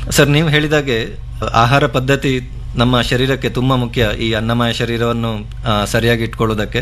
Sir ನೀವು ಹೇಳಿದಾಗೆ ಆಹಾರ ಪದ್ಧತಿ ನಮ್ಮ ಶರೀರಕ್ಕೆ ತುಂಬಾ ಮುಖ್ಯ ಈ ಅನ್ನಮಯ ಶರೀರವನ್ನು ಆ, ಸರಿಯಾಗಿ ಇಟ್ಕೊಳ್ಳೋದಕ್ಕೆ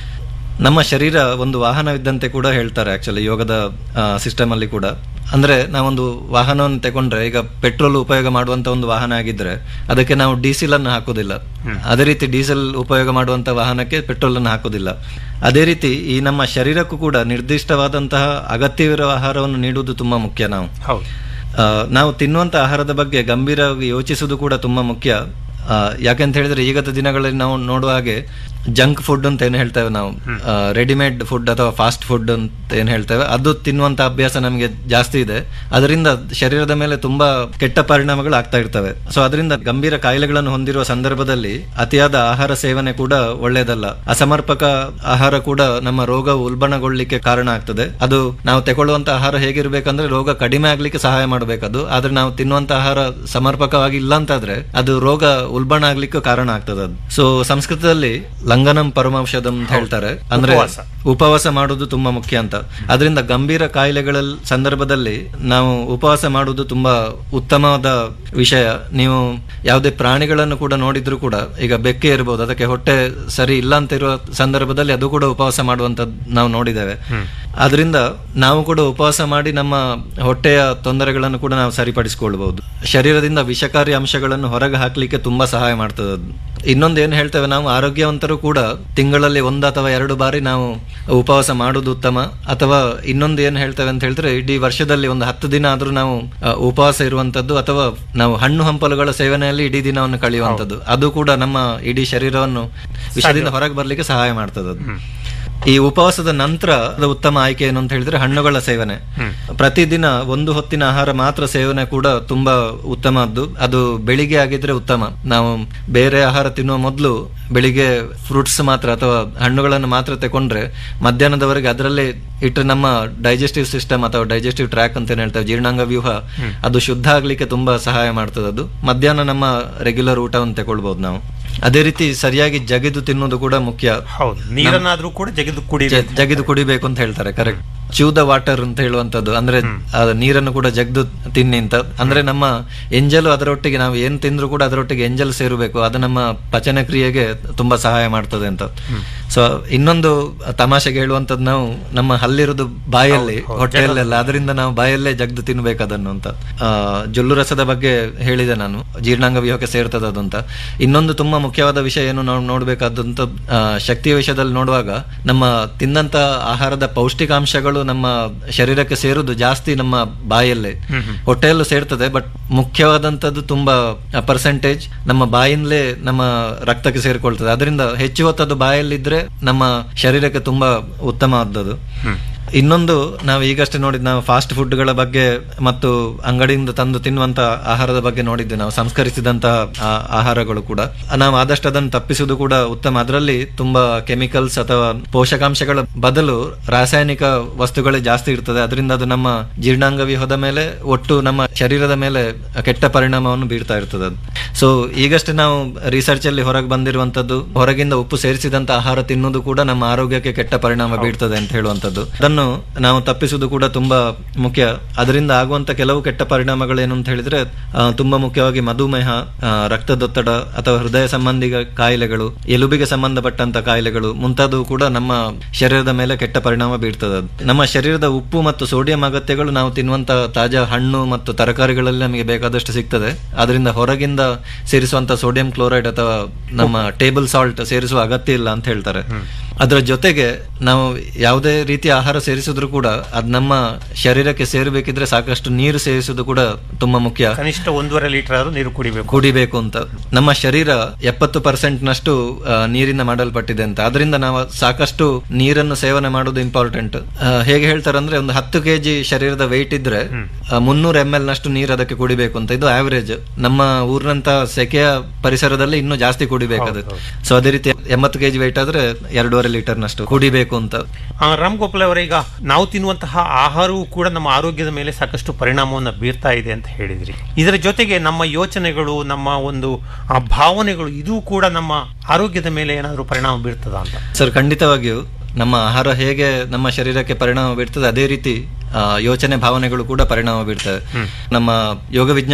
ನಮ್ಮ ಶರೀರ ಒಂದು ವಾಹನವಿದ್ದಂತೆ ಕೂಡ ಹೇಳ್ತಾರೆ ಆಕ್ಚುಲಿ ಯೋಗದ ಸಿಸ್ಟಮ್ ಅಲ್ಲಿ ಕೂಡ ಅಂದ್ರೆ ನಾವೊಂದು ವಾಹನವನ್ನು ತಗೊಂಡ್ರೆ ಈಗ ಪೆಟ್ರೋಲ್ ಉಪಯೋಗ ಮಾಡುವಂತ ಒಂದು ವಾಹನ ಆಗಿದ್ರೆ ಅದಕ್ಕೆ ನಾವು ಡೀಸೆಲ್ ಅನ್ನು ಹಾಕೋದಿಲ್ಲ ಅದೇ ರೀತಿ ಡೀಸೆಲ್ ಉಪಯೋಗ ಮಾಡುವಂತ ವಾಹನಕ್ಕೆ ಪೆಟ್ರೋಲ್ ಅನ್ನು ಹಾಕೋದಿಲ್ಲ ಅದೇ ರೀತಿ ಈ ನಮ್ಮ ಶರೀರಕ್ಕೂ ಕೂಡ ನಿರ್ದಿಷ್ಟವಾದಂತಹ ಅಗತ್ಯವಿರುವ ಆಹಾರವನ್ನು ನೀಡುವುದು ತುಂಬಾ ಮುಖ್ಯ ನಾವು ಹೌದು ಆ, ನಾವು ತಿನ್ನುವಂತ ಆಹಾರದ ಬಗ್ಗೆ ಗಂಭೀರವಾಗಿ ಯೋಚಿಸುವುದು ಕೂಡ ತುಂಬಾ ಮುಖ್ಯ ಆ, ಯಾಕಂತ ಹೇಳಿದ್ರೆ ಈಗದ ದಿನಗಳಲ್ಲಿ ನಾವು ನೋಡುವ ಹಾಗೆ ಜಂಕ್ ಫುಡ್ ಅಂತ ಏನು ಹೇಳ್ತೇವೆ ನಾವು ರೆಡಿಮೇಡ್ ಫುಡ್ ಅಥವಾ ಫಾಸ್ಟ್ ಫುಡ್ ಅಂತ ಏನು ಹೇಳ್ತೇವೆ ಅದು ತಿನ್ನುವಂತ ಅಭ್ಯಾಸ ನಮಗೆ ಜಾಸ್ತಿ ಇದೆ ಅದರಿಂದ ಶರೀರದ ಮೇಲೆ ತುಂಬಾ ಕೆಟ್ಟ ಪರಿಣಾಮಗಳು ಆಗ್ತಾ ಇರ್ತವೆ ಸೊ ಅದರಿಂದ ಗಂಭೀರ ಕಾಯಿಲೆಗಳನ್ನು ಹೊಂದಿರುವ ಸಂದರ್ಭದಲ್ಲಿ ಅತಿಯಾದ ಆಹಾರ ಸೇವನೆ ಕೂಡ ಒಳ್ಳೆಯದಲ್ಲ ಅಸಮರ್ಪಕ ಆಹಾರ ಕೂಡ ನಮ್ಮ ರೋಗ ಉಲ್ಬಣಗೊಳ್ಳಿಕ್ಕೆ ಕಾರಣ ಆಗ್ತದೆ ಅದು ನಾವು ತಗೊಳ್ಳುವಂತ ಆಹಾರ ಹೇಗಿರ್ಬೇಕಂದ್ರೆ ರೋಗ ಕಡಿಮೆ ಆಗ್ಲಿಕ್ಕೆ ಸಹಾಯ ಮಾಡಬೇಕದು ಆದ್ರೆ ನಾವು ತಿನ್ನುವಂತ ಆಹಾರ ಸಮರ್ಪಕವಾಗಿ ಇಲ್ಲ ಅಂತಾದ್ರೆ ಅದು ರೋಗ ಉಲ್ಬಣ ಆಗ್ಲಿಕ್ಕೆ ಕಾರಣ ಆಗ್ತದೆ ಅದು ಸೊ ಸಂಸ್ಕೃತದಲ್ಲಿ ಲಂಘನಂ ಪರಮೌಷಧಂ ಅಂತ ಹೇಳ್ತಾರೆ ಅಂದ್ರೆ ಉಪವಾಸ. ಉಪವಾಸ ಮಾಡುವುದು ತುಂಬಾ ಮುಖ್ಯ ಅಂತ ಅದರಿಂದ ಗಂಭೀರ ಕಾಯಿಲೆಗಳ ಸಂದರ್ಭದಲ್ಲಿ ನಾವು ಉಪವಾಸ ಮಾಡುವುದು ತುಂಬಾ ಉತ್ತಮವಾದ ವಿಷಯ ನೀವು ಯಾವುದೇ ಪ್ರಾಣಿಗಳನ್ನು ಕೂಡ ನೋಡಿದ್ರು ಕೂಡ ಈಗ ಬೆಕ್ಕೆ ಇರಬಹುದು ಅದಕ್ಕೆ ಹೊಟ್ಟೆ ಸರಿ ಇಲ್ಲ ಅಂತ ಇರುವ ಸಂದರ್ಭದಲ್ಲಿ ಅದು ಕೂಡ ಉಪವಾಸ ಮಾಡುವಂತದ್ದು ನಾವು ನೋಡಿದ್ದೇವೆ ಅದರಿಂದ ನಾವು ಕೂಡ ಉಪವಾಸ ಮಾಡಿ ನಮ್ಮ ಹೊಟ್ಟೆಯ ತೊಂದರೆಗಳನ್ನು ಕೂಡ ನಾವು ಸರಿಪಡಿಸಿಕೊಳ್ಬಹುದು ಶರೀರದಿಂದ ವಿಷಕಾರಿ ಅಂಶಗಳನ್ನು ಹೊರಗೆ ಹಾಕ್ಲಿಕ್ಕೆ ತುಂಬಾ ಸಹಾಯ ಮಾಡ್ತದೆ ಅದು ಇನ್ನೊಂದು ಏನು ಹೇಳ್ತೇವೆ ನಾವು ಆರೋಗ್ಯವಂತರು ಕೂಡ ತಿಂಗಳಲ್ಲಿ ಒಂದು ಅಥವಾ ಎರಡು ಬಾರಿ ನಾವು ಉಪವಾಸ ಮಾಡುವುದು ಉತ್ತಮ ಅಥವಾ ಇನ್ನೊಂದು ಏನು ಹೇಳ್ತೇವೆ ಅಂತ ಹೇಳಿದ್ರೆ ಇಡೀ ವರ್ಷದಲ್ಲಿ ಒಂದು ಹತ್ತು ದಿನ ಆದ್ರೂ ನಾವು ಆ, ಉಪವಾಸ ಇರುವಂತದ್ದು ಅಥವಾ ನಾವು ಹಣ್ಣು ಹಂಪಲುಗಳ ಸೇವನೆಯಲ್ಲಿ ಇಡೀ ದಿನವನ್ನು ಕಳೆಯುವಂತದ್ದು ಅದು ಕೂಡ ನಮ್ಮ ಇಡೀ ಶರೀರವನ್ನು ವಿಷದಿಂದ ಹೊರಗೆ ಬರ್ಲಿಕ್ಕೆ ಸಹಾಯ ಮಾಡ್ತದೆ ಅದು ಈ ಉಪವಾಸದ ನಂತರ ಅದು ಉತ್ತಮ ಆಯ್ಕೆ ಏನು ಅಂತ ಹೇಳಿದ್ರೆ ಹಣ್ಣುಗಳ ಸೇವನೆ ಪ್ರತಿದಿನ ಒಂದು ಹೊತ್ತಿನ ಆಹಾರ ಮಾತ್ರ ಸೇವನೆ ಕೂಡ ತುಂಬಾ ಉತ್ತಮದ್ದು ಅದು ಬೆಳಿಗ್ಗೆ ಆಗಿದ್ರೆ ಉತ್ತಮ ನಾವು ಬೇರೆ ಆಹಾರ ತಿನ್ನುವ ಮೊದಲು ಬೆಳಿಗ್ಗೆ ಫ್ರೂಟ್ಸ್ ಮಾತ್ರ ಅಥವಾ ಹಣ್ಣುಗಳನ್ನು ಮಾತ್ರ ತಕೊಂಡ್ರೆ ಮಧ್ಯಾಹ್ನದವರೆಗೆ ಅದರಲ್ಲೇ ಇಟ್ಟರೆ ನಮ್ಮ ಡೈಜೆಸ್ಟಿವ್ ಸಿಸ್ಟಮ್ ಅಥವಾ ಡೈಜೆಸ್ಟಿವ್ ಟ್ರ್ಯಾಕ್ ಅಂತ ಏನ್ ಹೇಳ್ತೇವೆ ಜೀರ್ಣಾಂಗ ವ್ಯೂಹ ಅದು ಶುದ್ಧ ಆಗ್ಲಿಕ್ಕೆ ತುಂಬಾ ಸಹಾಯ ಮಾಡ್ತದೆ ಅದು ಮಧ್ಯಾಹ್ನ ನಮ್ಮ ರೆಗ್ಯುಲರ್ ಊಟವನ್ನು ತಗೊಳ್ಬಹುದು ನಾವು ಅದೇ ರೀತಿ ಸರಿಯಾಗಿ ಜಗಿದು ತಿನ್ನೋದು ಕೂಡ ಮುಖ್ಯ ಹೌದು ನೀರನ್ನಾದ್ರೂ ಕೂಡ ಜಗಿದು ಕುಡಿ ಜ- ಜಗಿದು ಕುಡಿಬೇಕು ಅಂತ ಹೇಳ್ತಾರೆ ಕರೆಕ್ಟ್ ಚೂ ದ ವಾಟರ್ ಅಂತ ಹೇಳುವಂತದ್ದು ಅಂದ್ರೆ ಆ ನೀರನ್ನು ಕೂಡ ಜಗ್ದು ತಿನ್ನಿ ಅಂತ ಅಂದ್ರೆ ನಮ್ಮ ಎಂಜಲು ಅದರೊಟ್ಟಿಗೆ ನಾವು ಏನ್ ತಿಂದ್ರು ಕೂಡ ಅದರೊಟ್ಟಿಗೆ ಎಂಜಲ್ ಸೇರಬೇಕು ಅದು ನಮ್ಮ ಪಚನ ಕ್ರಿಯೆಗೆ ತುಂಬಾ ಸಹಾಯ ಮಾಡ್ತದೆ ಅಂತ ಸೊ ಇನ್ನೊಂದು ತಮಾಷೆಗೆ ಹೇಳುವಂತದ್ದು ನಾವು ನಮ್ಮ ಹಲ್ಲಿರುದು ಬಾಯಲ್ಲಿ ಹೊಟ್ಟೆಯಲ್ಲೆಲ್ಲ ಅದರಿಂದ ನಾವು ಬಾಯಲ್ಲೇ ಜಗ್ದು ತಿನ್ಬೇಕು ಅದನ್ನು ಅಂತ ಆ, ಜೊಲ್ಲು ರಸದ ಬಗ್ಗೆ ಹೇಳಿದೆ ನಾನು ಜೀರ್ಣಾಂಗ ವ್ಯೂಹಕ್ಕೆ ಸೇರ್ತದೆ ಅದು ಅಂತ ಇನ್ನೊಂದು ತುಂಬಾ ಮುಖ್ಯವಾದ ವಿಷಯ ಏನು ನಾವು ನೋಡ್ಬೇಕಾದಂತ ಆ, ಶಕ್ತಿಯ ವಿಷಯದಲ್ಲಿ ನೋಡುವಾಗ ನಮ್ಮ ತಿಂದಂತ ಆಹಾರದ ಪೌಷ್ಟಿಕಾಂಶಗಳು ನಮ್ಮ ಶರೀರಕ್ಕೆ ಸೇರುದು ಜಾಸ್ತಿ ನಮ್ಮ ಬಾಯಲ್ಲೇ ಹೊಟ್ಟೆಯಲ್ಲೂ ಸೇರ್ತದೆ ಬಟ್ ಮುಖ್ಯವಾದಂತದ್ದು ತುಂಬಾ ಪರ್ಸೆಂಟೇಜ್ ನಮ್ಮ ಬಾಯಿಂದಲೇ ನಮ್ಮ ರಕ್ತಕ್ಕೆ ಸೇರಿಕೊಳ್ತದೆ ಅದರಿಂದ ಹೆಚ್ಚು ಹೊತ್ತದ್ದು ಬಾಯಲ್ಲಿದ್ರೆ ನಮ್ಮ ಶರೀರಕ್ಕೆ ತುಂಬಾ ಉತ್ತಮವಾದದ್ದು ಇನ್ನೊಂದು ನಾವು ಈಗಷ್ಟೇ ನೋಡಿದ್ ನಾವು ಫಾಸ್ಟ್ ಫುಡ್ಗಳ ಬಗ್ಗೆ ಮತ್ತು ಅಂಗಡಿಯಿಂದ ತಂದು ತಿನ್ನುವಂತ ಆಹಾರದ ಬಗ್ಗೆ ನೋಡಿದ್ದೆ ನಾವು ಸಂಸ್ಕರಿಸಿದಂತಹ ಆ- ಆಹಾರಗಳು ಕೂಡ ನಾವು ಆದಷ್ಟು ಅದನ್ನು ತಪ್ಪಿಸುವುದು ಕೂಡ ಉತ್ತಮ ಅದರಲ್ಲಿ ತುಂಬಾ ಕೆಮಿಕಲ್ಸ್ ಅಥವಾ ಪೋಷಕಾಂಶಗಳ ಬದಲು ರಾಸಾಯನಿಕ ವಸ್ತುಗಳೇ ಜಾಸ್ತಿ ಇರ್ತದೆ ಅದರಿಂದ ಅದು ನಮ್ಮ ಜೀರ್ಣಾಂಗ ವ್ಯೂಹದ ಮೇಲೆ ಒಟ್ಟು ನಮ್ಮ ಶರೀರದ ಮೇಲೆ ಕೆಟ್ಟ ಪರಿಣಾಮವನ್ನು ಬೀರ್ತಾ ಇರ್ತದೆ ಅದು ಸೊ ಈಗಷ್ಟೇ ನಾವು ರಿಸರ್ಚ್ ಅಲ್ಲಿ ಹೊರಗೆ ಬಂದಿರುವಂತದ್ದು ಹೊರಗಿಂದ ಉಪ್ಪು ಸೇರಿಸಿದಂತ ಆಹಾರ ತಿನ್ನುವುದು ಕೂಡ ನಮ್ಮ ಆರೋಗ್ಯಕ್ಕೆ ಕೆಟ್ಟ ಪರಿಣಾಮ ಬೀರ್ತದೆ ಅಂತ ಹೇಳುವಂತದ್ದು ಅದನ್ನು ನಾವು ತಪ್ಪಿಸುವುದು ಕೂಡ ತುಂಬಾ ಮುಖ್ಯ ಅದರಿಂದ ಆಗುವಂತ ಕೆಲವು ಕೆಟ್ಟ ಪರಿಣಾಮಗಳೇನು ಅಂತ ಹೇಳಿದ್ರೆ ಆ, ತುಂಬಾ ಮುಖ್ಯವಾಗಿ ಮಧುಮೇಹ ಆ, ರಕ್ತದೊತ್ತಡ ಅಥವಾ ಹೃದಯ ಸಂಬಂಧಿ ಕಾಯಿಲೆಗಳು ಎಲುಬಿಗೆ ಸಂಬಂಧಪಟ್ಟಂತ ಕಾಯಿಲೆಗಳು ಮುಂತಾದವು ಕೂಡ ನಮ್ಮ ಶರೀರದ ಮೇಲೆ ಕೆಟ್ಟ ಪರಿಣಾಮ ಬೀರ್ತದೆ ಅದು. ನಮ್ಮ ಶರೀರದ ಉಪ್ಪು ಮತ್ತು ಸೋಡಿಯಂ ಅಗತ್ಯಗಳು ನಾವು ತಿನ್ನುವಂತ ತಾಜಾ ಹಣ್ಣು ಮತ್ತು ತರಕಾರಿಗಳಲ್ಲಿ ನಮಗೆ ಬೇಕಾದಷ್ಟು ಸಿಗ್ತದೆ ಅದರಿಂದ ಹೊರಗಿಂದ ಸೇರಿಸುವಂತ ಸೋಡಿಯಂ ಕ್ಲೋರೈಡ್ ಅಥವಾ ನಮ್ಮ ಟೇಬಲ್ ಸಾಲ್ಟ್ ಸೇರಿಸುವ ಅಗತ್ಯ ಇಲ್ಲ ಅಂತ ಹೇಳ್ತಾರೆ ಅದರ ಜೊತೆಗೆ ನಾವು ಯಾವುದೇ ರೀತಿಯ ಆಹಾರ ಸೇರಿಸಿದ್ರು ಕೂಡ ಅದ್ ನಮ್ಮ ಶರೀರಕ್ಕೆ ಸೇರಬೇಕಿದ್ರೆ ಸಾಕಷ್ಟು ನೀರು ಸೇವಿಸುವುದು ಕೂಡ ತುಂಬಾ ಮುಖ್ಯ ಕನಿಷ್ಠ ಒಂದೂವರೆ ಲೀಟರ್ ಆದ್ರೂ ನೀರು ಕುಡಿಬೇಕು ಕುಡಿಬೇಕು ಅಂತ ನಮ್ಮ ಶರೀರ ಎಪ್ಪತ್ತು ಪರ್ಸೆಂಟ್ ನಷ್ಟು ಆ, ನೀರಿಂದ ಮಾಡಲ್ಪಟ್ಟಿದೆ ಅಂತ ಅದರಿಂದ ನಾವು ಸಾಕಷ್ಟು ನೀರನ್ನು ಸೇವನೆ ಮಾಡೋದು ಇಂಪಾರ್ಟೆಂಟ್ ಹೇಗೆ ಹೇಳ್ತಾರೆ ಅಂದ್ರೆ ಒಂದು ಹತ್ತು ಕೆಜಿ ಶರೀರದ ವೆಯ್ಟ್ ಇದ್ರೆ ಮುನ್ನೂರ ಎಂ ಎಲ್ ನಷ್ಟು ನೀರು ಅದಕ್ಕೆ ಕುಡಿಬೇಕು ಅಂತ ಇದು ಆವರೇಜ್ ನಮ್ಮ ಊರಿನಂತ ಸೆಕೆಯ ಪರಿಸರದಲ್ಲಿ ಇನ್ನೂ ಜಾಸ್ತಿ ಕುಡಿಬೇಕು ಅದು ಸೊ ಅದೇ ರೀತಿ ಎಂಬತ್ತು ಕೆಜಿ ವೆಯ್ಟ್ ಆದ್ರೆ ಎರಡೂವರೆ ಲೀಟರ್ ನಷ್ಟು ಕುಡಿಬೇಕು ಅಂತ ಆ, ರಾಮ್ ಗೋಪಾಲ್ ಅವರೇ ಈಗ ನಾವು ತಿನ್ನುವಂತಹ ಆಹಾರವೂ ಕೂಡ ನಮ್ಮ ಆರೋಗ್ಯದ ಮೇಲೆ ಸಾಕಷ್ಟು ಪರಿಣಾಮವನ್ನು ಬೀರ್ತಾ ಇದೆ ಅಂತ ಹೇಳಿದ್ರಿ ಇದರ ಜೊತೆಗೆ ನಮ್ಮ ಯೋಚನೆಗಳು ನಮ್ಮ ಒಂದು ಆ ಭಾವನೆಗಳು ಇದು ಕೂಡ ನಮ್ಮ ಆರೋಗ್ಯದ ಮೇಲೆ ಏನಾದರೂ ಪರಿಣಾಮ ಬೀರ್ತದ ಅಂತ ಸರ್ ಖಂಡಿತವಾಗಿಯೂ ನಮ್ಮ ಆಹಾರ ಹೇಗೆ ನಮ್ಮ ಶರೀರಕ್ಕೆ ಪರಿಣಾಮ ಬೀರ್ತದೆ ಅದೇ ರೀತಿ ಆ, ಯೋಚನೆ ಭಾವನೆಗಳು ಕೂಡ ಪರಿಣಾಮ ಬೀರ್ತವೆ ನಮ್ಮ ಯೋಗ ವಿಜ್ಞಾನ